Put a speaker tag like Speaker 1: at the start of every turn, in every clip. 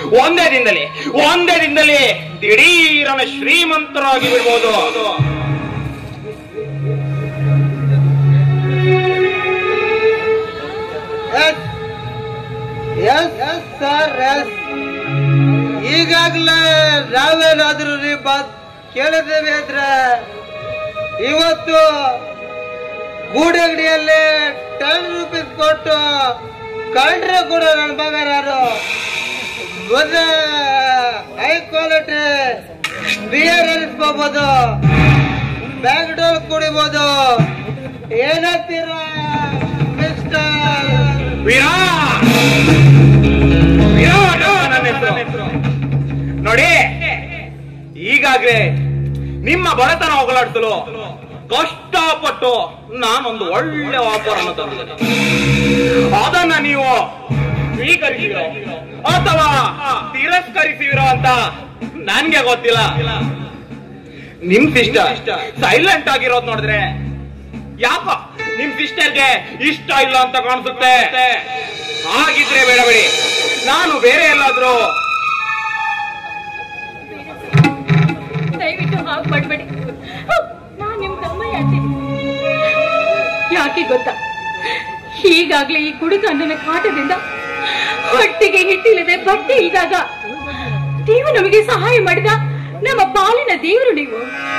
Speaker 1: ಒಂದೇ ದಿನದಲ್ಲಿ ಒಂದೇ ದಿನದಲ್ಲಿ ದಿಢೀರನ ಶ್ರೀಮಂತರಾಗಿ ಬಿಡ್ಬೋದು
Speaker 2: ಎಸ್ ಎಸ್ ಸರ್ ಎಸ್ ಈಗಾಗಲೇ ನಾವೇನಾದ್ರೂ ರೀ ಬಾತ್ ಕೇಳಿದ್ದೇವೆ ಅಂದ್ರೆ ಇವತ್ತು ಗೂಡಂಗಡಿಯಲ್ಲಿ ಟೆನ್ ರುಪೀಸ್ ಕೊಟ್ಟು ಕಂಡ್ರೆ ಕೂಡ ನನ್ನ ಮಗ ಯಾರು ಮತ್ತೆ ಹೈ ಕ್ವಾಲಿಟಿ ಬಿಯರ್ ಅನಿಸ್ಕೋಬಹುದು ಬ್ಯಾಂಗ್ಡೋರ್ ಕುಡಿಬೋದು ಏನಂತೀರಾ ಮಿಸ್ಟರ್
Speaker 1: ವಿರಾಟ್ ವಿರಾಟ್ ಅಂತ ನನ್ನ ಹೆಸರು ನೋಡಿ ಈಗಾಗ್ಲೇ ನಿಮ್ಮ ಬಡತನ ಹೋಗಲಾಡಿಸಲು ಕಷ್ಟಪಟ್ಟು ನಾನೊಂದು ಒಳ್ಳೆ ಆಫರ್ ಅನ್ನು ತಂದಿದ್ದೇನೆ ಅದನ್ನ ನೀವು ಸ್ವೀಕರಿಸಿರೋ ಅಥವಾ ತಿರಸ್ಕರಿಸಿರೋ ಅಂತ ನನ್ಗೆ ಗೊತ್ತಿಲ್ಲ ನಿಮ್ ಸಿಸ್ಟರ್ ಸೈಲೆಂಟ್ ಆಗಿರೋದ್ ನೋಡಿದ್ರೆ ಯಾಕೋ ನಿಮ್ ಸಿಸ್ಟರ್ಗೆ ಇಷ್ಟ ಇಲ್ಲ ಅಂತ ಕಾಣಿಸುತ್ತೆ ಹಾಗಿದ್ರೆ ಬೇಡ ಬೇಡಿ ನಾನು ಬೇರೆ ಎಲ್ಲಾದ್ರೂ
Speaker 3: ದಯವಿಟ್ಟು ಹಾಗೆ ಮಾಡ್ಬೇಡಿ ನಾನ್ ನಿಮ್ ತಮ್ಮ ಯಾಕೆ ಯಾಕೆ ಗೊತ್ತಾ ಈಗಾಗ್ಲೇ ಈ ಕುಡುಕ ನನ್ನ ಕಾಟದಿಂದ ಹೊಟ್ಟಿಗೆ ಹಿಟ್ಟಿಲ್ಲದೆ ಬಟ್ಟೆ ಇದ್ದಾಗ ನೀವು ನಮಗೆ ಸಹಾಯ ಮಾಡಿದ ನಮ್ಮ ಪಾಲಿನ ದೇವರು ನೀವು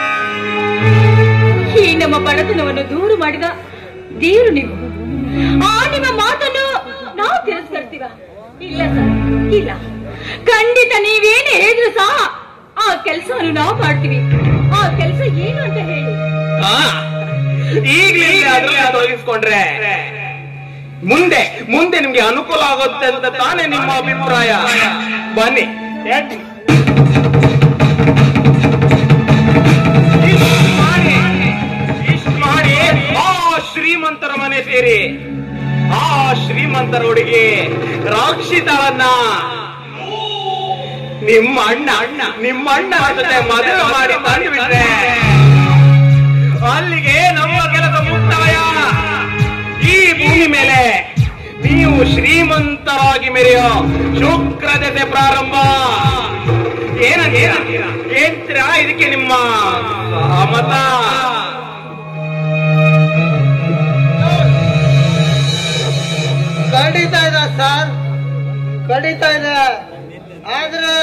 Speaker 3: ಈ ನಮ್ಮ ಬಡತನವನ್ನು ದೂರು ಮಾಡಿದ ದೇವರು ನೀವು ಆ ನಿಮ್ಮ ಮಾತನ್ನು ನಾವು ತಿರಸ್ಕರಿಸ್ತೀವ ಇಲ್ಲ ಸರ್ ಇಲ್ಲ ಖಂಡಿತ ನೀವೇನೇ ಹೇಳಿದ್ರು ಸಹ ಆ ಕೆಲಸವನ್ನು ನಾವು ಮಾಡ್ತೀವಿ ಆ ಕೆಲಸ ಏನು ಅಂತ ಹೇಳಿ
Speaker 1: ಹಾ ಈಗ್ಲೇ ಅದ್ರಲ್ಲಿ ತೊಲಗಿಸ್ಕೊಂಡ್ರೆ ಮುಂದೆ ಮುಂದೆ ನಿಮ್ಗೆ ಅನುಕೂಲ ಆಗುತ್ತೆ ಅಂತ ತಾನೇ ನಿಮ್ಮ ಅಭಿಪ್ರಾಯ ಬನ್ನಿ ಎಡ್- ಇಷ್ಟ್ ಮಾಡಿ ಇಷ್ಟ್ ಮಾಡಿ ಆ ಶ್ರೀಮಂತರ ಮನೆ ಸೇರಿ ಆ ಶ್ರೀಮಂತರ ಹುಡುಗಿ ರಾಕ್ಷಿತಳನ್ನ ನಿಮ್ಮ ಅಣ್ಣ ಅಣ್ಣ ನಿಮ್ಮ ಅಣ್ಣ ಜೊತೆ ಮದುವೆ ಮಾಡಿ ತಂದು ಬಿಟ್ರೆ ಅಲ್ಲಿಗೆ ನಮ್ಮ ಕೆಲಸ ಮುಕ್ತಾಯ ಈ ಭೂಮಿ ಮೇಲೆ ನೀವು ಶ್ರೀಮಂತರಾಗಿ ಮೆರೆಯೋ ಶುಕ್ರ ದಶೆ ಪ್ರಾರಂಭ ಏನಂತೀರಾ ಏನ್ತೀರಾ ಇದಕ್ಕೆ ನಿಮ್ಮ ಮತ
Speaker 2: ಖಂಡಿತ ಇದೆ ಸರ್ ಖಂಡಿತ ಇದೆ ಆದ್ರೆ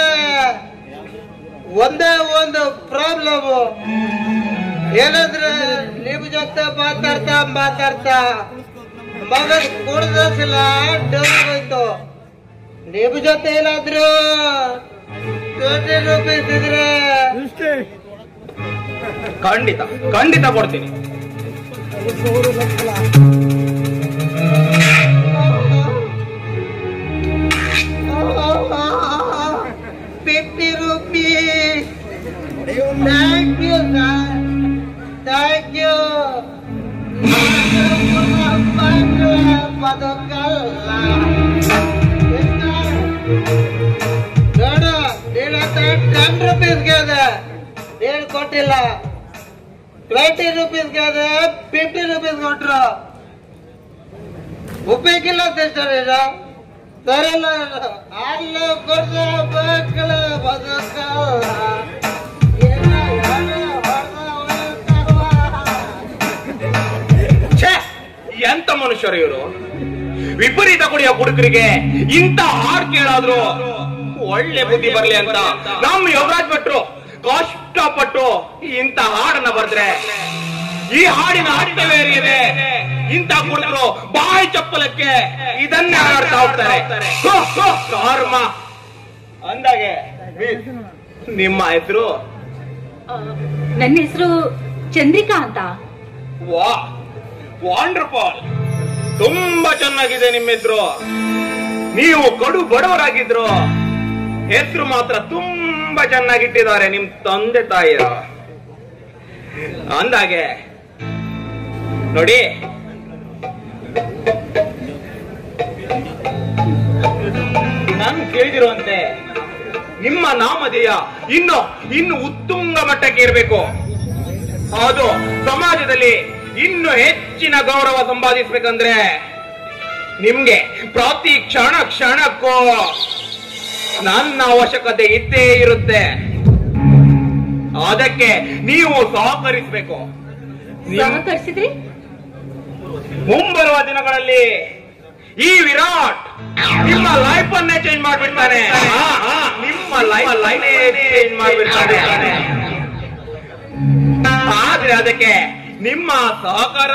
Speaker 2: ಒಂದೇ ಒಂದು ಪ್ರಾಬ್ಲಮ್ ಏನಂದ್ರೆ ನಿಮ್ ಜೊತೆ ಮಾತಾಡ್ತಾ ಮಾತಾಡ್ತಾ ಮಗ ಕುಡ್ದಿಲ್ಲ ಡೌನ್ ಹೋಯ್ತು ನಿಮ್ ಜೊತೆ ಏನಾದ್ರು ಟ್ವೆಂಟಿ ರುಪೀಸ್ ಇದ್ರೆ
Speaker 1: ಖಂಡಿತ ಖಂಡಿತ ಕೊಡ್ತೀನಿ
Speaker 2: fifty rupees thank you sir thank you ಬದುಕಲ್ಲ ನೋಡು ನೀನ್ ಹತ್ರ ಟೆನ್ ರುಪೀಸ್ಗೆ ಇದೆ ನೀನ್ ಕೊಟ್ಟಿಲ್ಲ ಟ್ವೆಂಟಿ ರುಪೀಸ್ಗೆ ಇದೆ ಫಿಫ್ಟಿ ರುಪೀಸ್ ಕೊಟ್ರು ಉಪಯೋಗಿಲ್ಲ ಸಿಸ್ಟರ್ ಇದು ಸರಲ್ಲ ಅಲ್ಲ ಕೊಡ್ದ ಮಕ್ಕಳ ಬದುಕಲ್ಲ ಏನ ಯಾರೋ ಹೊಡ್ದ ಹೊಡ್ತಾರಲ್ಲ.
Speaker 1: ಛೇ ಎಂತ ಮನುಷ್ಯರು ಇವರು ವಿಪರೀತ ಕುಡಿಯೋ ಹುಡುಗರಿಗೆ ಇಂತ ಹಾಡ್ ಕೇಳಾದ್ರು ಒಳ್ಳೆ ಬುದ್ಧಿ ಬರ್ಲಿ ಅಂತ ನಮ್ಮ ಯುವರಾಜ್ ಭಟ್ರು ಕಷ್ಟಪಟ್ಟು ಇಂತ ಹಾಡನ್ನ ಬರ್ದ್ರೆ ಈ ಹಾಡಿನ ಅರ್ಥವೇ ಇದೆ ಇಂತ ಕುಡುಕರು ಬಾಯಿ ಚಪ್ಪಲಕ್ಕೆ ಇದನ್ನೇ ಹಾಡ್ತಾ ಹೋಗ್ತಾರೆ ಹೋ, ಹೋ, ಕರ್ಮ ಅಂದಾಗೆ ನಿಮ್ಮ ಹೆಸರು
Speaker 3: ಆ, ನನ್ನ ಹೆಸರು ಚಂದ್ರಿಕಾ ಅಂತ
Speaker 1: ವಾ ವಂಡರ್ಫುಲ್ ತುಂಬಾ ಚೆನ್ನಾಗಿದೆ ನಿಮ್ಮ ಹೆಸರು ನೀವು ಕಡು ಬಡವರಾಗಿದ್ರು ಹೆಸರು ಮಾತ್ರ ತುಂಬಾ ಚೆನ್ನಾಗಿಟ್ಟಿದ್ದಾರೆ ನಿಮ್ ತಂದೆ ತಾಯಿಯ ಅಂದಾಗೆ ನೋಡಿ ನಾನು ಕೇಳಿದಿರುವಂತೆ ನಿಮ್ಮ ನಾಮಧೇಯ ಇನ್ನು ಇನ್ನು ಉತ್ತುಂಗ ಮಟ್ಟಕ್ಕೆ ಇರಬೇಕು ಅದು ಸಮಾಜದಲ್ಲಿ ಇನ್ನು ಹೆಚ್ಚಿನ ಗೌರವ ಸಂಪಾದಿಸ್ಬೇಕಂದ್ರೆ ನಿಮ್ಗೆ ಪ್ರತಿ ಕ್ಷಣ ಕ್ಷಣಕ್ಕೂ ನನ್ನ ಅವಶ್ಯಕತೆ ಇದ್ದೇ ಇರುತ್ತೆ ಅದಕ್ಕೆ ನೀವು ಸಹಕರಿಸಬೇಕು
Speaker 3: ಸಹಕರಿಸಿದ್ರಿ
Speaker 1: ಮುಂಬರುವ ದಿನಗಳಲ್ಲಿ ಈ ವಿರಾಟ್ ನಿಮ್ಮ ಲೈಫ್ ಅನ್ನೇ ಚೇಂಜ್ ಮಾಡ್ಬಿಡ್ತಾನೆ ಹಾ, ಹಾ, ನಿಮ್ಮ ಲೈಫ್ ಲೈಫ್ ಚೇಂಜ್ ಮಾಡ್ಬಿಡ್ತಾನೆ ಆದ್ರೆ ಅದಕ್ಕೆ ನಿಮ್ಮ ಸಹಕಾರ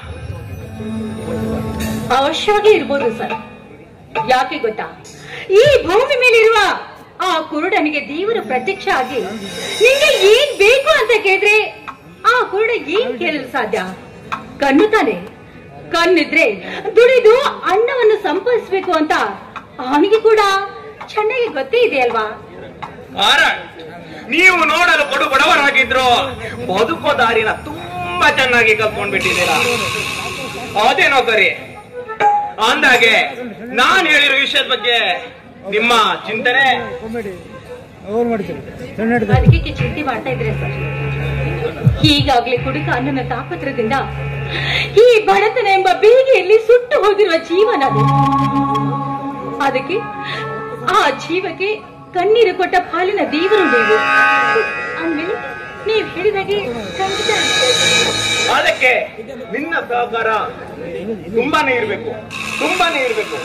Speaker 3: ಅವಶ್ಯವಾಗಿ ಇರ್ಬೋದು ಸರ್ ಯಾಕೆ ಗೊತ್ತಾ ಈ ಭೂಮಿ ಮೇಲಿರುವ ಆ ಕುರುಡನಿಗೆ ದೇವರು ಪ್ರತ್ಯಕ್ಷ ಆಗಿ ನಿಂಗೆ ಏನ್ ಬೇಕು ಅಂತ ಕೇಳಿದ್ರೆ ಆ ಕುರುಡ ಏನ್ ಕೇಳಲು ಸಾಧ್ಯ ಕಣ್ಣು ತಾನೆ ಕಣ್ಣಿದ್ರೆ ದುಡಿದು ಅನ್ನವನ್ನು ಸಂಪಾದಿಸ್ಬೇಕು ಅಂತ ಅವನಿಗೆ ಕೂಡ ಚೆನ್ನಾಗಿ ಗೊತ್ತೇ ಇದೆ ಅಲ್ವಾ
Speaker 1: ಕಾರಣ ನೀವು ನೋಡಲು ಕೊಡು ಬಡವರಾಗಿದ್ರು ಬದುಕೋ ದಾರಿನ ತುಂಬಾ ಚೆನ್ನಾಗಿ ಕಲ್ತ್ಕೊಂಡ್ಬಿಟ್ಟಿದ್ದೀರಾ ಅದೇನೋ ಸರಿ ಅಂದಾಗೆ ನಾನ್ ಹೇಳಿರೋ ವಿಷಯದ ಬಗ್ಗೆ ನಿಮ್ಮ ಚಿಂತನೆ
Speaker 4: ಅವ್ರು ಮಾಡ್ತಾರೆ ಸಣ್ಣ ಹಿಡ್ದು.
Speaker 3: ಅದಕ್ಕೆ ಚಿಂತೆ ಮಾಡ್ತಾ ಇದ್ರೆ ಸರ್ ಈಗಾಗ್ಲೇ ಕುಡುಕ ಅನ್ನನ ತಾಪತ್ರದಿಂದ ಈ ಬಡತನ ಎಂಬ ಬೇಗೆಯಲ್ಲಿ ಸುಟ್ಟು ಹೋಗಿರುವ ಜೀವನ ಅದು ಅದಕ್ಕೆ ಆ ಜೀವಕ್ಕೆ ಕಣ್ಣೀರು ಕೊಟ್ಟ ಪಾಲಿನ ದೇವರು ನೀವು ಅಂದ್ಮೇಲೆ ನೀವು ಹೇಳಿದಾಗೆ ಖಂಡಿತ
Speaker 1: ಅದಕ್ಕೆ ನಿನ್ನ ಸಹಕಾರ ತುಂಬಾನೇ ಇರ್ಬೇಕು ತುಂಬಾನೇ ಇರ್ಬೇಕು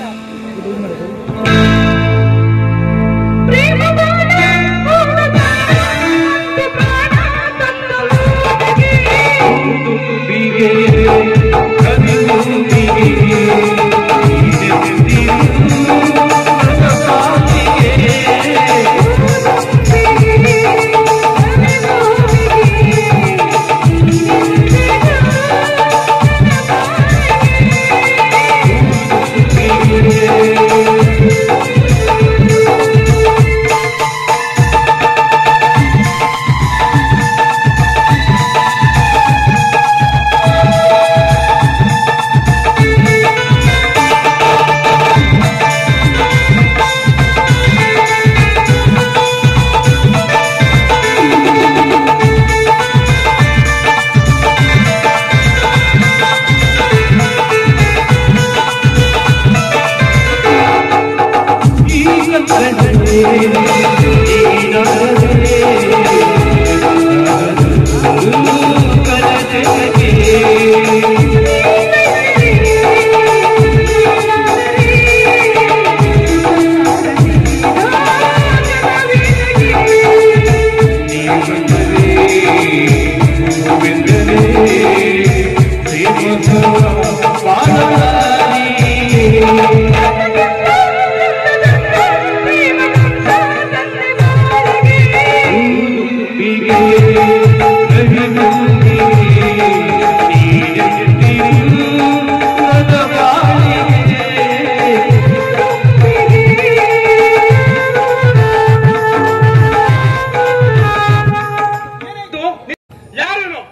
Speaker 1: ಯಾರು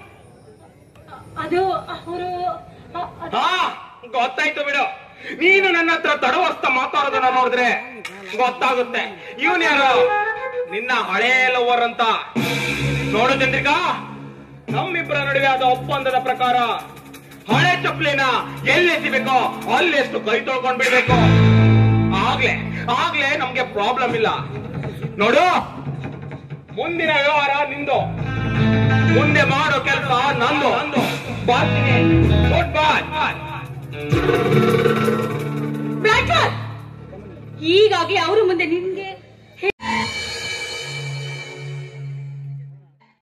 Speaker 3: ಅದು ಅವರು
Speaker 1: ಹಾ ಗೊತ್ತಾಯ್ತು ಬಿಡು ನೀನು ನನ್ನ ಹತ್ರ ತಡವಸ್ತ ಮಾತಾಡೋದನ್ನ ನೋಡಿದ್ರೆ ಗೊತ್ತಾಗುತ್ತೆ ಇವನ್ ಯಾರು ನಿನ್ನ ಹಳೇ ಲವರ್ ಅಂತ ನೋಡು ಚಂದ್ರಿಕಾ ನಮ್ಮಿಬ್ಬರ ನಡುವೆ ಆದ ಒಪ್ಪಂದದ ಪ್ರಕಾರ ಹಳೆ ಚಪ್ಪಲಿನ ಎಲ್ಲೆಸಿಬೇಕೋ ಅಲ್ಲೆಷ್ಟು ಕೈ ತೊಳ್ಕೊಂಡ್ ಬಿಡ್ಬೇಕು ಆಗ್ಲೇ ಆಗ್ಲೇ ನಮ್ಗೆ ಪ್ರಾಬ್ಲಮ್ ಇಲ್ಲ ನೋಡು ಮುಂದಿನ ವ್ಯವಹಾರ ನಿಂದು ಮುಂದೆ ಮಾಡೋ ಕೆಲಸ ನಂದು ನಂದು ಬರ್ತೀನಿ ಗುಡ್ ಬಾಯ್
Speaker 3: ಬ್ರಾಡ್ಫೋರ್ಡ್! ಈಗಾಗ್ಲೇ ಅವ್ರ ಮುಂದೆ ನಿಂದ